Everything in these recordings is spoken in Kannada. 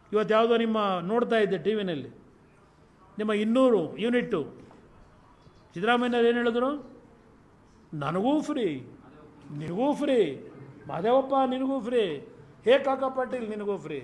ಇವತ್ತು ಯಾವುದೋ ನಿಮ್ಮ ನೋಡ್ತಾ ಇದ್ದೆ ಟಿ ವಿನಲ್ಲಿ ನಿಮ್ಮ ಇನ್ನೂರು ಯೂನಿಟ್ಟು ಸಿದ್ದರಾಮಯ್ಯವ್ರು ಏನು ಹೇಳಿದ್ರು ನನಗೂ ಫ್ರೀ ನಿನಗೂ ಫ್ರೀ ಮಾದೇವಪ್ಪ ನಿನಗೂ ಫ್ರೀ ಹೇ ಕಾಕ ಪಾಟೀಲ್ ನಿನಗೂ ಫ್ರೀ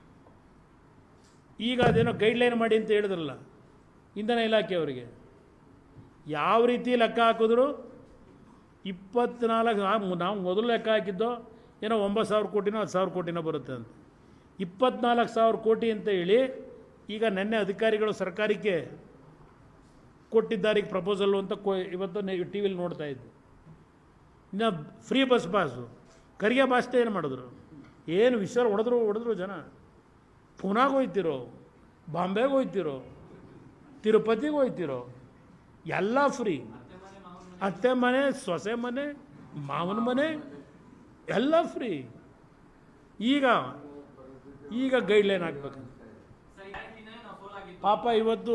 ಈಗ ಅದೇನೋ ಗೈಡ್ಲೈನ್ ಮಾಡಿ ಅಂತ ಹೇಳಿದ್ರಲ್ಲ ಇಂಧನ ಇಲಾಖೆಯವರಿಗೆ ಯಾವ ರೀತಿ ಲೆಕ್ಕ ಹಾಕಿದ್ರು ಇಪ್ಪತ್ನಾಲ್ಕು ನಾವು ನಾವು ಮೊದಲು ಲೆಕ್ಕ ಹಾಕಿದ್ದೋ ಏನೋ ಒಂಬತ್ತು ಸಾವಿರ ಕೋಟಿನೋ ಹತ್ತು ಸಾವಿರ ಕೋಟಿನೋ ಬರುತ್ತೆ ಅಂತ ಇಪ್ಪತ್ನಾಲ್ಕು ಸಾವಿರ ಕೋಟಿ ಅಂತ ಹೇಳಿ ಈಗ ನೆನ್ನೆ ಅಧಿಕಾರಿಗಳು ಸರ್ಕಾರಕ್ಕೆ ಕೊಟ್ಟಿದ್ದಾರೆ ಈಗ ಪ್ರಪೋಸಲ್ಲು ಅಂತ ಕೊ ಇವತ್ತು ಟಿ ವಿಲಿ ನೋಡ್ತಾ ಇದ್ದೆ ಇನ್ನು ಫ್ರೀ ಬಸ್ ಪಾಸು ಕರಿಗೆ ಬಾಸ್ತೆ ಏನು ಮಾಡಿದ್ರು ಏನು ವಿಶ್ವ ಹೊಡೆದ್ರು ಹೊಡೆದ್ರು ಜನ ಪುನಾಗೆ ಹೋಯ್ತಿರೋ ಬಾಂಬೆಗೆ ಹೋಯ್ತಿರೋ ತಿರುಪತಿಗೆ ಹೋಯ್ತಿರೋ ಎಲ್ಲ ಫ್ರೀ ಅತ್ತೆ ಮನೆ ಸೊಸೆ ಮನೆ ಮಾವನ ಮನೆ ಎಲ್ಲ ಫ್ರೀ ಈಗ ಈಗ ಗೈಡ್ಲೈನ್ ಹಾಕ್ಬೇಕು ಪಾಪ ಇವತ್ತು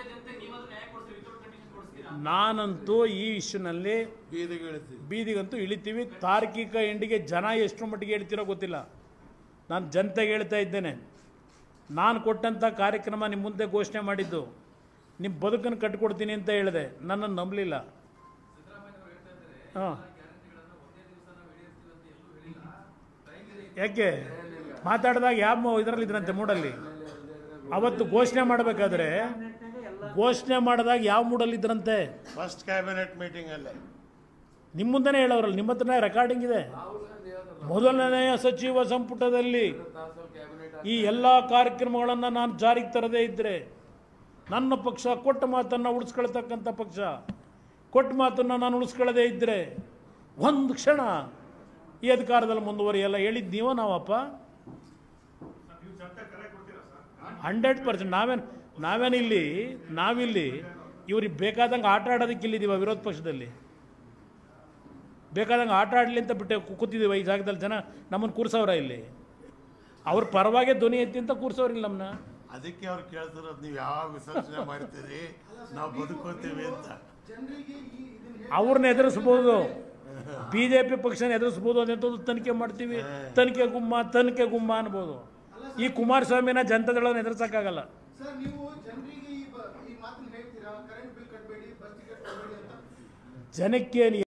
ನಾನಂತೂ ಈ ಇಶ್ಯೂನಲ್ಲಿ ಬೀದಿಗೆ ಇಳಿತೀವಿ ಬೀದಿಗಂತೂ ಇಳಿತೀವಿ ತಾರ್ಕಿಕ ಎಂಡಿಗೆ ಜನ ಎಷ್ಟರ ಮಟ್ಟಿಗೆ ಹೇಳ್ತಿರೋ ಗೊತ್ತಿಲ್ಲ ನಾನು ಜನತೆಗೆ ಹೇಳ್ತಾ ಇದ್ದೇನೆ ನಾನು ಕೊಟ್ಟಂಥ ಕಾರ್ಯಕ್ರಮ ನಿಮ್ಮ ಮುಂದೆ ಘೋಷಣೆ ಮಾಡಿದ್ದು ನಿಮ್ಮ ಬದುಕನ್ನು ಕಟ್ಕೊಡ್ತೀನಿ ಅಂತ ಹೇಳಿದೆ ನನ್ನನ್ನು ನಂಬಲಿಲ್ಲ ಹಾಂ ಯಾಕೆ ಮಾತಾಡಿದಾಗ ಯಾವ ಇದರಲ್ಲಿ ಇದ್ರಂತೆ ಮೂಡಲ್ಲಿ ಅವತ್ತು ಘೋಷಣೆ ಮಾಡಬೇಕಾದ್ರೆ ಘೋಷಣೆ ಮಾಡಿದಾಗ ಯಾವ ಮೂಡಲ್ಲಿ ಇದ್ರಂತೆ ಫಸ್ಟ್ ಕ್ಯಾಬಿನೆಟ್ ಮೀಟಿಂಗ್ ಅಲ್ಲೇ ನಿಮ್ಮ ಮುಂದೆನೇ ಹೇಳೋರಲ್ಲ ನಿಮ್ಮ ಹತ್ರನೇ ರೆಕಾರ್ಡಿಂಗ್ ಇದೆ ಮೊದಲನೆಯ ಸಚಿವ ಸಂಪುಟದಲ್ಲಿ ಈ ಎಲ್ಲ ಕಾರ್ಯಕ್ರಮಗಳನ್ನು ನಾನು ಜಾರಿಗೆ ತರದೇ ಇದ್ದರೆ ನನ್ನ ಪಕ್ಷ ಕೊಟ್ಟ ಮಾತನ್ನು ಉಳಿಸ್ಕೊಳ್ತಕ್ಕಂಥ ಪಕ್ಷ ಕೊಟ್ಟ ಮಾತನ್ನು ನಾನು ಉಳಿಸ್ಕೊಳ್ಳದೇ ಇದ್ದರೆ ಒಂದು ಕ್ಷಣ ಈ ಅಧಿಕಾರದಲ್ಲಿ ಮುಂದುವರಿಯಲ್ಲ ಹೇಳಿದ್ದು ನೀವೋ ನಾವಪ್ಪ ಹಂಡ್ರೆಡ್ ಪರ್ಸೆಂಟ್ ನಾವೇನು ನಾವೇನಿಲ್ಲಿ ನಾವಿಲ್ಲಿ ಇವ್ರಿಗೆ ಬೇಕಾದಂಗೆ ಆಟ ಆಡೋದಕ್ಕೆ ಇಲ್ಲಿದ್ದೀವ ವಿರೋಧ ಪಕ್ಷದಲ್ಲಿ ಬೇಕಾದಂಗೆ ಆಟ ಆಡಲಿ ಅಂತ ಬಿಟ್ಟು ಕು- ಕೂತಿದ್ದೀವ ಈ ಜಾಗದಲ್ಲಿ ಜನ ನಮ್ಮನ್ನು ಕೂರ್ಸವ್ರ ಇಲ್ಲಿ ಅವ್ರ ಪರವಾಗೆ ಧ್ವನಿ ಎತ್ತಿ ಅಂತ ಕೂರ್ಸೋರಿಲ್ಲ ನಮ್ಮನ್ನ ಅದಕ್ಕೆ ಅವ್ರು ಕೇಳ್ತಿರೋದು ನೀವು ಯಾವ ವಿಸರ್ಜನೆ ಮಾಡ್ತೀರಿ ನಾವು ಬದುಕೋತೀವಿ ಅಂತ ಅವ್ರನ್ನ ಎದುರಿಸ್ಬೋದು ಬಿ ಜೆ ಪಿ ಪಕ್ಷನ ಎದುರಿಸ್ಬೋದು ಅದೆಂಥದ್ದು ತನಿಖೆ ಮಾಡ್ತೀವಿ ತನಿಖೆ ಗುಮ್ಮ ತನಿಖೆ ಗುಮ್ಮ ಅನ್ಬೋದು ಈ ಕುಮಾರಸ್ವಾಮಿನ ಜನತಾದಳನ ಎದುರಿಸೋಕ್ಕಾಗಲ್ಲ ಸರ್ ನೀವು ಜನರಿಗೆ ಈ ಬ- ಈ ಮಾತನ್ನ ಹೇಳ್ತೀರಾ ಕರೆಂಟ್ ಬಿಲ್ ಕಟ್ಟಬೇಡಿ ಬಸ್ ಟಿಕೆಟ್ ಕೊಡಬೇಡಿ ಅಂತ ಜನಕ್ಕೆ